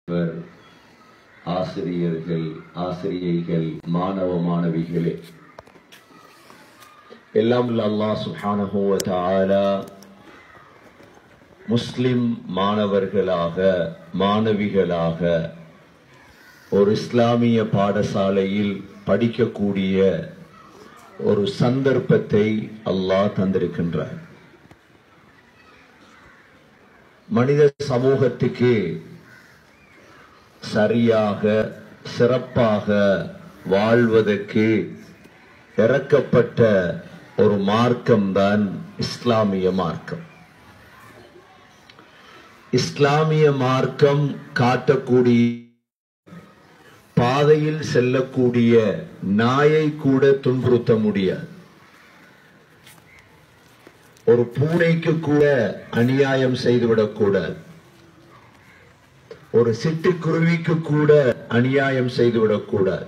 அவர் ஆசிரியர்கள் ஆசிரியைகள் மாணவ மாணவிகளே எல்லாம் வல்ல அல்லாஹ் சுப்ஹானஹு வ தஆலா முஸ்லிம் மாணவர்களாக மாணவிகளாக ஒரு இஸ்லாமிய பாடசாலையில் படிக்கக்கூடிய ஒரு சந்தர்ப்பத்தை அல்லாஹ் தந்திருக்கின்றார் மனித சமூகத்துக்கு சரியாக சிறப்பாக வாழ்வதற்கு இறக்கப்பட்ட ஒரு மார்க்கம்தான் இஸ்லாமிய மார்க்கம் இஸ்லாமிய மார்க்கம் காட்டக்கூடிய பாதையில் செல்லக்கூடிய நாயை கூட துன்புறுத்த முடியாது ஒரு பூனைக்கு கூட அநியாயம் செய்துவிடக்கூடாது ஒரு சிட்டுக்குருவிக்கு கூட அநியாயம் செய்துவிடக்கூடாது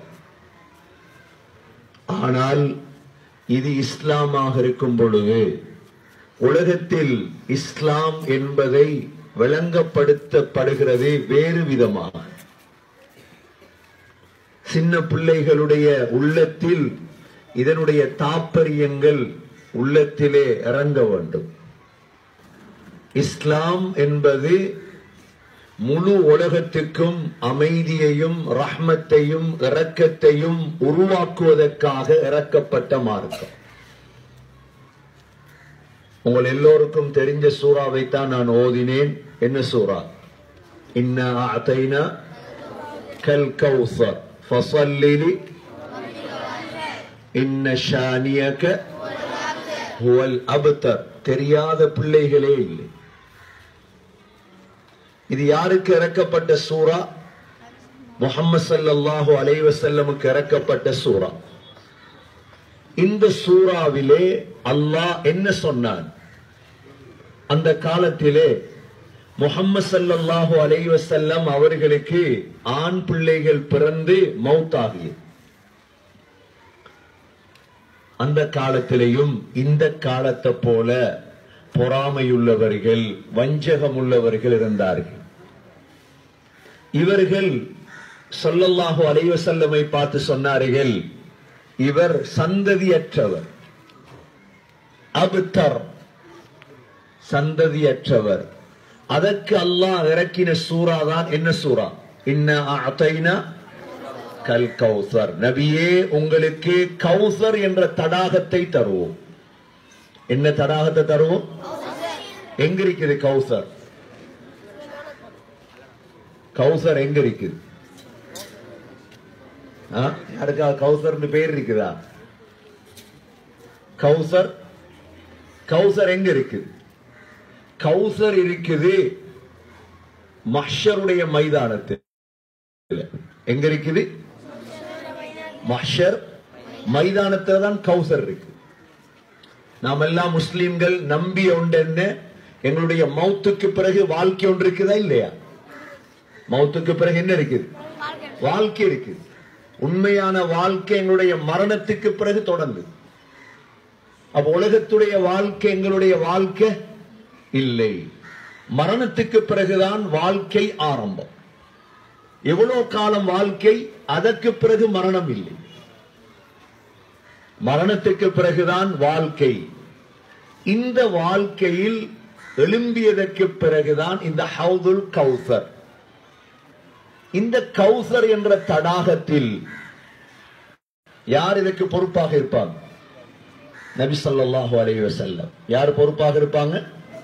ஆனால் இது இஸ்லாமாக இருக்கும் பொழுது உலகத்தில் இஸ்லாம் என்பதை விளங்கப்படுத்தப்படுகிறது வேறு விதமாக சின்ன பிள்ளைகளுடைய உள்ளத்தில் இதனுடைய தாற்பயங்கள் உள்ளத்திலே இறங்க வேண்டும் இஸ்லாம் என்பது முழு உலகத்துக்கும் அமைதியையும் ரஹ்மத்தையும் இரக்கத்தையும் உருவாக்குவதற்காக இறக்கப்பட்ட மார்க்கம் உங்கள் எல்லோருக்கும் தெரிஞ்ச சூறாவை தான் நான் ஓதினேன் என்ன சூறா இன்னா அத்தைனா கல் கௌசர் ஃபசல்லிலி இன்ன ஷானியக ஹுவல் அபுத்தர் தெரியாத பிள்ளைகளே இல்லை இது யாருக்கு இறக்கப்பட்ட சூரா முகமது சல்லல்லாஹு அலைஹி வஸல்லமுக்கு இறக்கப்பட்ட சூரா இந்த சூறாவிலே அல்லாஹ் என்ன சொன்னான் அந்த காலத்திலே முகம்மது சல்லல்லாஹு அலைஹி வஸல்லம் அவர்களுக்கு ஆண் பிள்ளைகள் பிறந்து மௌத்தாகியது அந்த காலத்திலேயும் இந்த காலத்தை போல பொறாமையுள்ளவர்கள் வஞ்சகம் உள்ளவர்கள் இருந்தார்கள் இவர்கள் சொல்லல்லாஹு அலைவசல்லமை பார்த்து சொன்னார்கள் இவர் சந்ததியற்றவர் அபுத்தர் சந்ததியற்றவர் அதற்கு அல்லாஹ் இறக்கின சூறா தான் என்ன சூறா இன்ன அத்தைனா கல் கௌசர் நபியே உங்களுக்கு கௌசர் என்ற தடாகத்தை தருவோம் என்ன தடாகத்தை தருவோம் எங்க இருக்குது கௌசர் கௌசர் எங்க இருக்குது ஆ? யாருக்கா கௌசர்னு பேர் இருக்குதா கௌசர் கௌசர் எங்க இருக்குது கௌசர் இருக்குது மஹ்ஷருடைய மைதானத்தில் எங்க இருக்குது மஹ்ஷர் மைதானத்துல தான் கௌசர் இருக்கு நாம் எல்லாம் முஸ்லிம்கள் நம்பி ஒன்று என்ன எங்களுடைய மௌத்துக்கு பிறகு வாழ்க்கை ஒன்று இருக்குதா இல்லையா மௌத்துக்கு பிறகு என்ன இருக்குது வாழ்க்கை இருக்குது உண்மையான வாழ்க்கை எங்களுடைய மரணத்துக்கு பிறகு தொடர்ந்து அப்ப உலகத்துடைய வாழ்க்கை எங்களுடைய வாழ்க்கை இல்லை மரணத்துக்கு பிறகுதான் வாழ்க்கை ஆரம்பம் எவ்வளவு காலம் வாழ்க்கை அதற்கு பிறகு மரணம் இல்லை மரணத்துக்கு பிறகுதான் வாழ்க்கை இந்த வாழ்க்கையில் எழும்பியதற்கு பிறகுதான் இந்த ஹவுதுல் கௌசர் இந்த கௌசர் என்ற தடாகத்தில் யார் இதற்கு பொறுப்பாக இருப்பாங்க நபி ஸல்லல்லாஹு அலைஹி வஸல்லம் யார் பொறுப்பாக இருப்பாங்க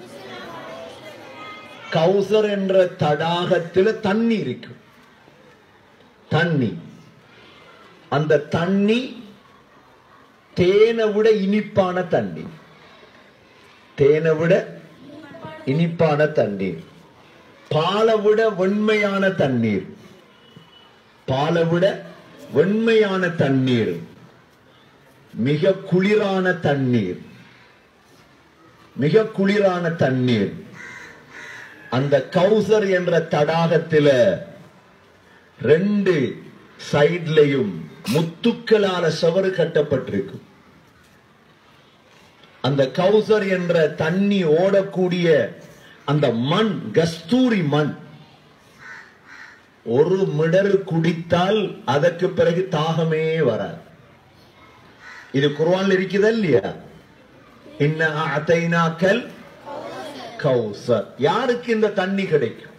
கௌசர் என்ற தடாகத்தில் தண்ணி இருக்கு தண்ணி அந்த தண்ணி தேனை விட இனிப்பான தண்ணி தேனை விட இனிப்பான தண்ணீர் பாலை விட வெண்மையான தண்ணீர் பாலை விட வெண்மையான தண்ணீர் மிக குளிரான தண்ணீர் மிக குளிரான தண்ணீர் அந்த கௌசர் என்ற தடாகத்தில ரெண்டு சைட்லையும் முத்துக்களால சவறு கட்டப்பட்டிருக்கும் அந்த கௌசர் என்ற தண்ணி ஓடக்கூடிய அந்த மண் கஸ்தூரி மண் ஒரு மிடர் குடித்தால் அதற்கு பிறகு தாகமே வராது இது குர்ஆன்ல இருக்குதா இல்லையா இன்ன அத்தைனாக்கல் கௌசர் யாருக்கு இந்த தண்ணி கிடைக்கும்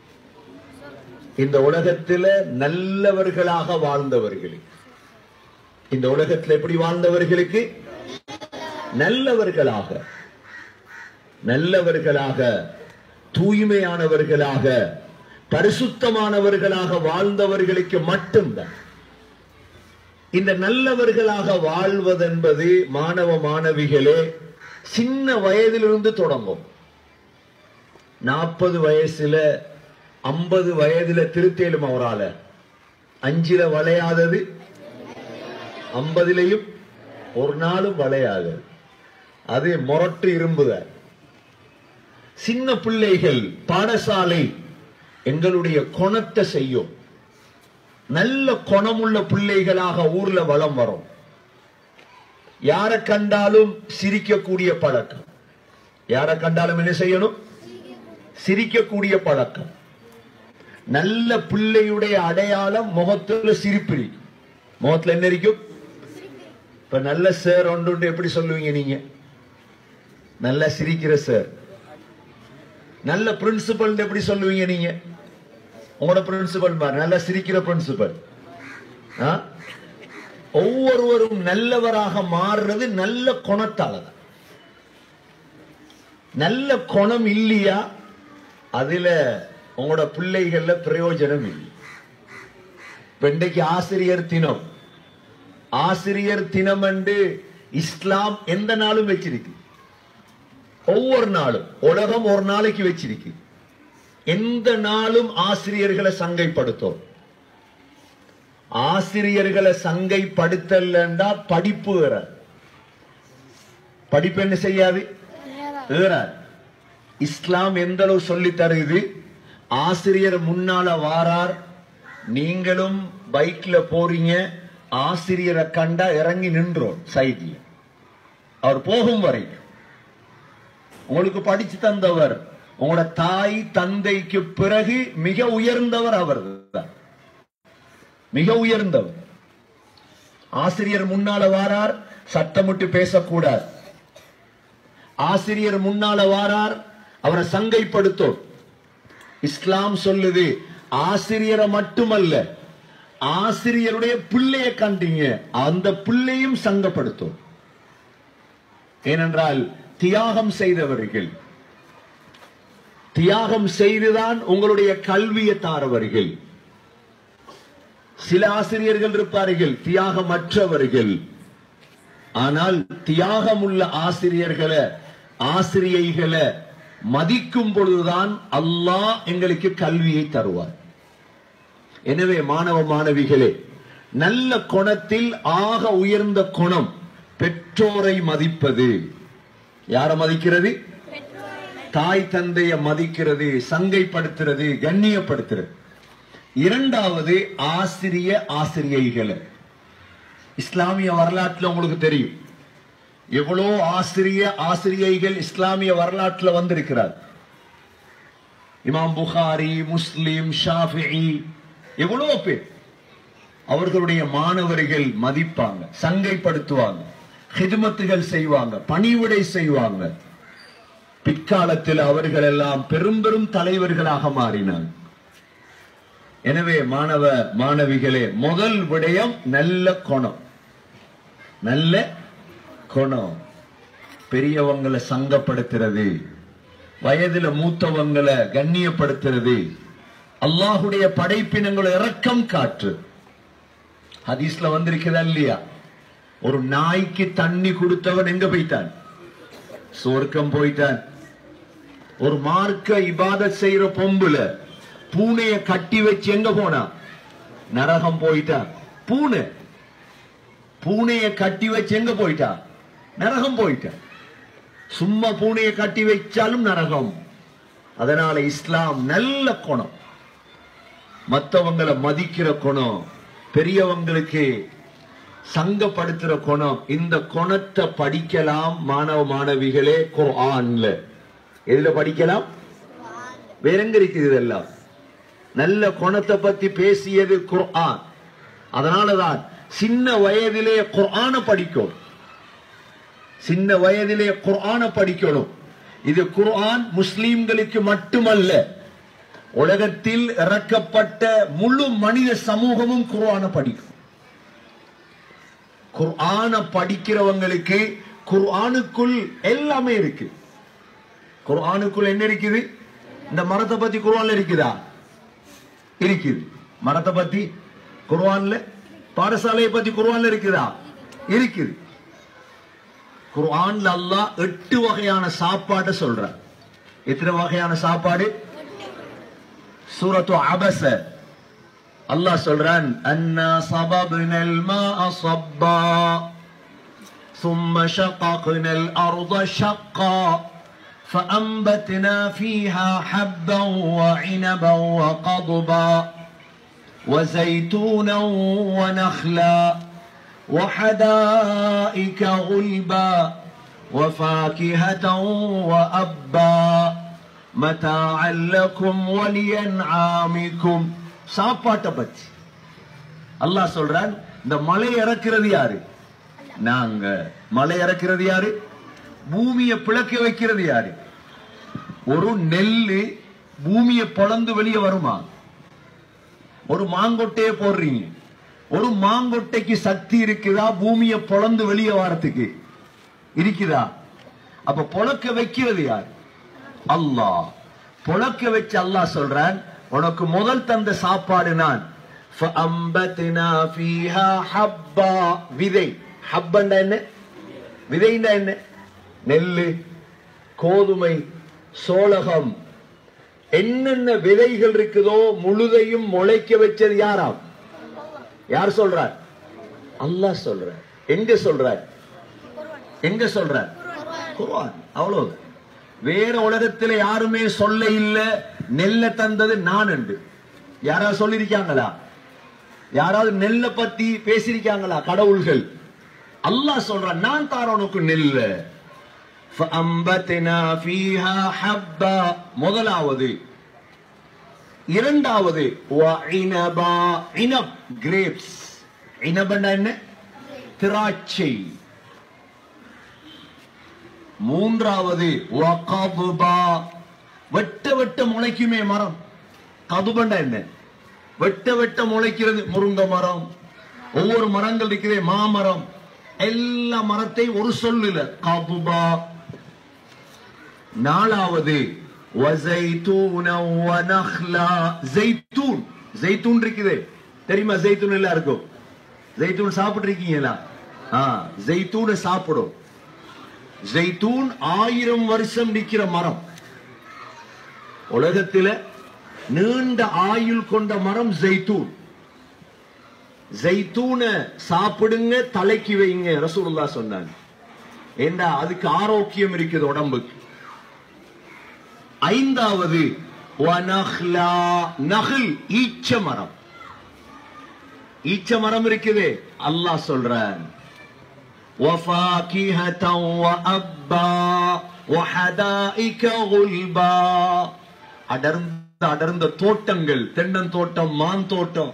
இந்த உலகத்துல நல்லவர்களாக வாழ்ந்தவர்களுக்கு இந்த உலகத்துல எப்படி வாழ்ந்தவர்களுக்கு நல்லவர்களாக நல்லவர்களாக தூய்மையானவர்களாக பரிசுத்தமானவர்களாக வாழ்ந்தவர்களுக்கு மட்டும்தான் இந்த நல்லவர்களாக வாழ்வதென்பது மாணவ மாணவிகளே சின்ன வயதிலிருந்து தொடங்கும் நாற்பது வயசுல ஐம்பது வயதுல திருத்தேலும் அவரால அஞ்சில வளையாதது ஐம்பதிலையும் ஒரு நாளும் வளையாது அது முரட்டு இரும்புதான் சின்ன பிள்ளைகள் பாடசாலை எங்களுடைய குணத்தை செய்யும் நல்ல குணமுள்ள பிள்ளைகளாக ஊர்ல வளம் வரும் யாரை கண்டாலும் சிரிக்கக்கூடிய பழக்கம் யாரை கண்டாலும் என்ன செய்யணும் சிரிக்கக்கூடிய பழக்கம் நல்ல பிள்ளையுடைய அடையாளம் முகத்துல சிரிப்பு இருக்கும் முகத்துல என்ன இருக்கும் இப்ப நல்ல சார் ஒன்று உண்டு எப்படி சொல்லுவீங்க நீங்க நல்லா சிரிக்கிற சார் நல்ல பிரின்சிபல் எப்படி சொல்லுவீங்க நீங்க உங்களோட பிரின்சிபல் பாரு நல்லா சிரிக்கிற பிரின்சிபல் ஒவ்வொருவரும் நல்லவராக மாறுறது நல்ல குணத்தால தான் நல்ல குணம் இல்லையா அதுல உங்களோட பிள்ளைகள்ல பிரயோஜனம் இல்லை இப்ப இன்றைக்கு ஆசிரியர் தினம் ஆசிரியர் தினம் என்று இஸ்லாம் எந்த நாளும் வச்சிருக்கு ஒவ்வொரு நாளும் உலகம் ஒரு நாளைக்கு வச்சிருக்கு எந்த நாளும் ஆசிரியர்களை சங்கைப்படுத்தும் ஆசிரியர்களை சங்கைப்படுத்தலண்டா படிப்பு வேற படிப்பு என்ன செய்யாது ஏறாது இஸ்லாம் எந்த அளவு சொல்லி தருது ஆசிரியர் முன்னால வாரார் நீங்களும் பைக்ல போறீங்க ஆசிரியரை கண்டா இறங்கி நின்றோம் சைட்ல அவர் போகும் வரைக்கும் உங்களுக்கு படிச்சு தந்தவர் உங்களோட தாய் தந்தைக்கு பிறகு மிக உயர்ந்தவர் அவர் தான் மிக உயர்ந்தவர் ஆசிரியர் முன்னால வாரார் சத்தமிட்டு பேசக்கூடாது ஆசிரியர் முன்னால வாரார் அவரை சங்கைப்படுத்தும் இஸ்லாம் சொல்லுது ஆசிரியரை மட்டுமல்ல ஆசிரியருடைய பிள்ளைய கண்டீங்க அந்த பிள்ளையும் சங்கப்படுத்தும் ஏனென்றால் தியாகம் செய்தவர்கள் தியாகம் செய்துதான் உங்களுடைய கல்வியை தாரவர்கள் சில ஆசிரியர்கள் இருப்பார்கள் தியாகமற்றவர்கள் ஆனால் தியாகம் உள்ள ஆசிரியர்களை ஆசிரியைகளை மதிக்கும் பொழுதுதான் அல்லாஹ் எங்களுக்கு கல்வியை தருவார் எனவே மாணவ மாணவிகளே நல்ல குணத்தில் ஆக உயர்ந்த குணம் பெற்றோரை மதிப்பது யார மதிக்கிறது தாய் தந்தைய மதிக்கிறது சங்கைப்படுத்துறது கண்ணியப்படுத்துறது இரண்டாவது ஆசிரிய ஆசிரியைகளை இஸ்லாமிய வரலாற்றுல உங்களுக்கு தெரியும் எவ்வளோ ஆசிரிய ஆசிரியைகள் இஸ்லாமிய வரலாற்றுல வந்திருக்கிறார் இமாம் புகாரி முஸ்லிம் ஷாஃபிஇ எவ்வளோ பேர் அவர்களுடைய மாணவர்கள் மதிப்பாங்க சங்கைப்படுத்துவாங்க ஹிதுமத்துகள் செய்வாங்க பணிவிடை செய்வாங்க பிற்காலத்தில் அவர்கள் எல்லாம் பெரும் பெரும் தலைவர்களாக மாறினாங்க எனவே மாணவ மாணவிகளே முதல் விடயம் நல்ல குணம் நல்ல குணம் பெரியவங்களை சங்கப்படுத்துறது வயதுல மூத்தவங்களை கண்ணியப்படுத்துறது அல்லாஹுடைய படைப்பினங்களை இரக்கம் காற்று ஹதீஸ்ல வந்திருக்கிறதா இல்லையா ஒரு நாய்க்கு தண்ணி கொடுத்தவன் எங்க போயிட்டான் சொர்க்கம் போயிட்டான் ஒரு மார்க்க இபாதத் செய்யற பொம்புல பூனைய கட்டி வச்சு எங்க போனா நரகம் போயிட்டா பூனை பூனைய கட்டி வச்சு எங்க போயிட்டா நரகம் போயிட்டா சும்மா பூனைய கட்டி வச்சாலும் நரகம் அதனால இஸ்லாம் நல்ல குணம் மத்தவங்களை மதிக்கிற குணம் பெரியவங்களுக்கு சங்கப்படுத்துற குணம் இந்த குணத்தை படிக்கலாம் மாணவ மாணவிகளே குர்ஆன்ல எதுல படிக்கலாம் வேற எங்க இருக்குது இதெல்லாம் நல்ல குணத்தை பத்தி பேசியது குர்ஆன் அதனாலதான் சின்ன வயதிலே குர்ஆன படிக்கும் சின்ன வயதிலே குர்ஆன படிக்கணும் இது குர்ஆன் முஸ்லிம்களுக்கு மட்டுமல்ல உலகத்தில் இறக்கப்பட்ட முழு மனித சமூகமும் குர்ஆன படிக்கும் குர்ஆன படிக்கிறவங்களுக்கு குர்ஆனுக்குள் எல்லாமே இருக்கு குர்ஆனுக்குள் என்ன இருக்குது இந்த மரத்தை பத்தி குர்ஆன்ல இருக்குதா இருக்குது மரத்தை பத்தி குர்ஆன்ல பாடசாலையை பத்தி குர்ஆன்ல இருக்குதா இருக்குது குர்ஆன்ல அல்லாஹ் எட்டு வகையான சாப்பாடு சொல்றான் எத்தனை வகையான சாப்பாடு சூரத்து அபச அல்லாஹ் சொல்றான் அன்னா சபப்னல் மாஅ صبا ثم شققنا الأرض شقا فأنبتنا فيها حبا وعنبا وقضبا وزيتونا ونخلا وحدائك غلبا وفاكهة وأبا متاعا لكم ولينعامكم சாப்பாட்டை பத்தி அல்லாஹ் சொல்றான் இந்த மலை இறக்குறது யாரு நாங்க மலை இறக்குறது யாரு பூமியை பிளக்க வைக்கிறது யாரு ஒரு நெல்லு பூமியை பொளந்து வெளியே வருமா ஒரு மாங்கொட்டையே போடுறீங்க ஒரு மாங்கொட்டைக்கு சக்தி இருக்குதா பூமியை பொளந்து வெளியே வரத்துக்கு இருக்குதா அப்ப பொழக்க வைக்கிறது யார் அல்லாஹ் பொழக்க வச்சு அல்லாஹ் சொல்றான் உனக்கு முதல் தந்த சாப்பாடு நான் فَأَنبَتْنَا فِيهَا حَبًّا விதை ஹப்பண்டா என்ன விதைண்டா என்ன நெல்லு கோதுமை சோளகம் என்னென்ன விதைகள் இருக்குதோ முழுதையும் முளைக்க வச்சது யாராம் யார் சொல்றார் அல்லாஹ் சொல்றார் எங்க சொல்றார் எங்க சொல்றார் குர்ஆன் அவ்வளவு வேற உலகத்துல யாருமே சொல்ல இல்ல நெல்ல தந்தது நான் என்று யாராவது சொல்லிருக்காங்களா யாராவது நெல்ல பத்தி பேசிருக்காங்களா கடவுள்கள் அல்லாஹ் சொல்றான் நான் தார உனக்கு நெல்ல فأنبتنا فيها حبا முதலாவது இரண்டாவது وعنبا இனப் கிரேப்ஸ் இனபண்டா என்ன திராட்சை மூன்றாவது வகதுபா வெட்ட வெட்ட முளைக்குமே மரம் கதுபண்டா என்ன வெட்ட வெட்ட முளைக்கிறது முருங்க மரம் ஒவ்வொரு மரங்கள் இருக்கிறே மாமரம் எல்லா மரத்தை ஒரு சொல்லுல கதுபா நாலாவது வஸைத்தூன வநஹ்லா ஜெய்தூன் ஜெய்தூன் இருக்குது தெரியுமா ஜெய்தூன் எல்லாருக்கும் ஜெய்தூன் சாப்பிட்டு இருக்கீங்களா ஆ ஜெய்தூனை சாப்பிடும் ஜெய்தூன் ஆயிரம் வருஷம் நிக்கிற மரம் உலகத்தில நீண்ட ஆயுள் கொண்ட மரம் ஜெய்தூன் ஜெய்தூன சாப்பிடுங்க தலைக்கு வைங்க ரசூலுல்லாஹ் சொன்னாங்க ஏண்டா அதுக்கு ஆரோக்கியம் இருக்குது உடம்புக்கு ஐந்தாவது வனஹ்லா நஹில் ஈச்ச மரம் ஈச்ச மரம் இருக்குது அல்லாஹ் சொல்றான் وفاكهة وأبا وحدائك غلبا அடர்ந்த அடர்ந்த தோட்டங்கள் தென்னந்தோட்டம் மான் தோட்டம்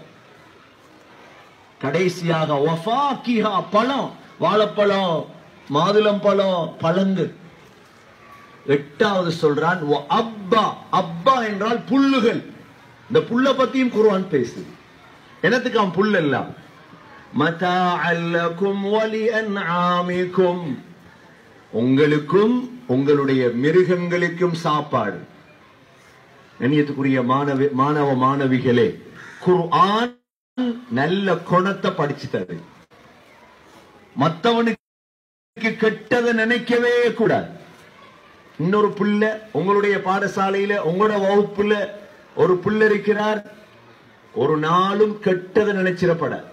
கடைசியாக வஃபாக்கிஹா பழம் வாழைப்பழம் மாதுளம் பழம் பழங்கள் எட்டாவது சொல்றான் "வ அப்பா அப்பா என்றால் புல்லுகள் இந்த புல்ல பத்தியும் குர்ஆன் பேசுது என்னத்துக்காம் புல் எல்லாம் மதாஅல்லக்கும் வலிஅன்ஆமிக்கும் உங்களுக்கும் உங்களுடைய மிருகங்களுக்கும் சாப்பாடு கண்ணியத்துக்குரிய மாணவி மாணவ மாணவிகளே குர்ஆன் நல்ல குணத்தை படிச்சு தரு மத்தவனுக்கு கெட்டதை நினைக்கவே கூடாது இன்னொரு புள்ள உங்களுடைய பாடசாலையில உங்களோட வகுப்புல ஒரு புள்ள இருக்கிறார் ஒரு நாளும் கெட்டதை நினைச்சிடப்படாது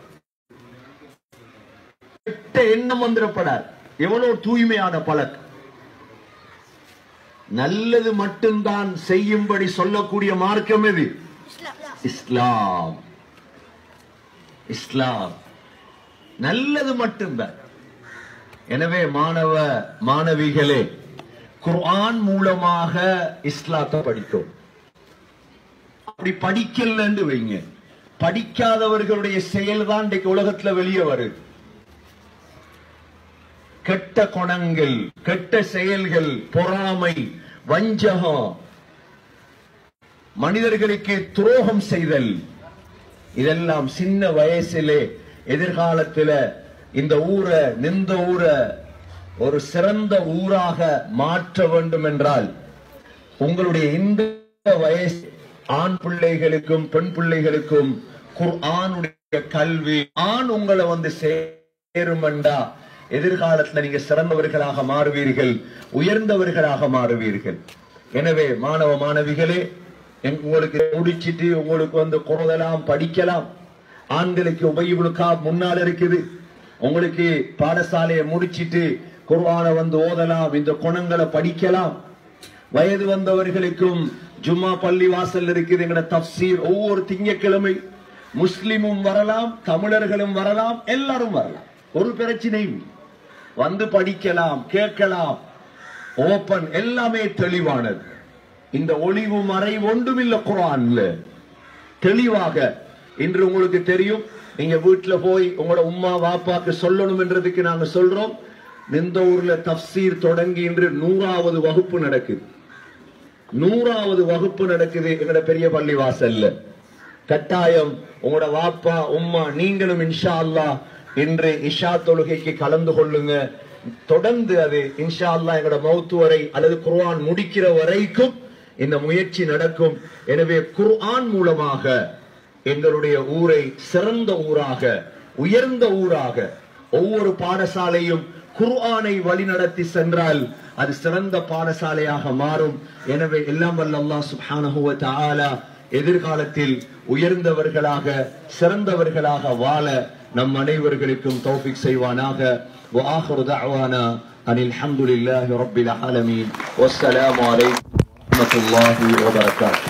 கெட்ட எண்ணம் வந்துடப்படாது எவ்வளவு தூய்மையான பழக்கம் நல்லது மட்டும்தான் செய்யும்படி சொல்லக்கூடிய மார்க்கம் எது இஸ்லாம் இஸ்லாம் நல்லது மட்டும்தான் எனவே மாணவ மாணவிகளே குர்ஆன் மூலமாக இஸ்லாத்தை படிக்கும் அப்படி படிக்கலன்னு வைங்க படிக்காதவர்களுடைய செயல் தான் இன்றைக்கு உலகத்துல வெளியே வருது கெட்ட குணங்கள் கெட்ட செயல்கள் பொறாமை வஞ்சகம் மனிதர்களுக்கு துரோகம் செய்தல் இதெல்லாம் சின்ன வயசிலே எதிர்காலத்துல இந்த ஊரை நின்ற ஊரை ஒரு சிறந்த ஊராக மாற்ற வேண்டும் என்றால் உங்களுடைய இந்த வயசு ஆண் பிள்ளைகளுக்கும் பெண் பிள்ளைகளுக்கும் குர்ஆனுடைய கல்வி ஆண் உங்களை வந்து சேருமெண்டா எதிர்காலத்துல நீங்க சிறந்தவர்களாக மாறுவீர்கள் உயர்ந்தவர்களாக மாறுவீர்கள் எனவே மாணவ மாணவிகளே எங்க- உங்களுக்கு முடிச்சிட்டு உங்களுக்கு வந்து குறதலாம் படிக்கலாம் ஆண்களுக்கு உபயோகா முன்னால் இருக்குது உங்களுக்கு பாடசாலையை முடிச்சிட்டு குர்ஆனை வந்து ஓதலாம் இந்த குணங்களை படிக்கலாம் வயது வந்தவர்களுக்கும் ஜும்மா பள்ளி வாசல் இருக்குது எங்கட தப்சீர் ஒவ்வொரு திங்கட்கிழமை முஸ்லிமும் வரலாம் தமிழர்களும் வரலாம் எல்லாரும் வரலாம் ஒரு பிரச்சனையும் இல்லை. வந்து படிக்கலாம் கேட்கலாம் ஓபன் எல்லாமே தெளிவானது இந்த ஒளிவு மறை ஒன்றுமில்ல குரான்ல தெளிவாக இன்று உங்களுக்கு தெரியும் நீங்க வீட்டுல போய் உங்களோட உம்மா வாப்பாக்கு சொல்லணும் என்றதுக்கு நாங்க சொல்றோம் இந்த ஊர்ல தப்சீர் தொடங்கி இன்று நூறாவது வகுப்பு நடக்குது நூறாவது வகுப்பு நடக்குது எங்கட பெரிய பள்ளி வாசல்ல கட்டாயம் உங்களோட வாப்பா உம்மா நீங்களும் இன்ஷா அல்லாஹ் இன்று இஷா தொழுகைக்கு கலந்து கொள்ளுங்க தொடர்ந்து அது இன்ஷா அல்லாஹ் எங்களோட மௌத்து வரை அல்லது குர்ஆன் முடிக்கிற வரைக்கும் இந்த முயற்சி நடக்கும் எனவே குர்ஆன் மூலமாக எங்களுடைய ஊரை சிறந்த ஊராக உயர்ந்த ஊராக ஒவ்வொரு பாடசாலையும் குர்ஆனை வழிநடத்தி சென்றால் அது சிறந்த பாடசாலையாக மாறும் எனவே எல்லாம் வல்ல அல்லாஹ் சுப்ஹானஹு வ தஆலா எதிர்காலத்தில் உயர்ந்தவர்களாக சிறந்தவர்களாக வாழ நம் அனைவர்களுக்கும் தௌஃபிக் செய்வானாக وآخر دعوانا أن الحمد لله رب العالمين والسلام عليكم ورحمة الله وبركاته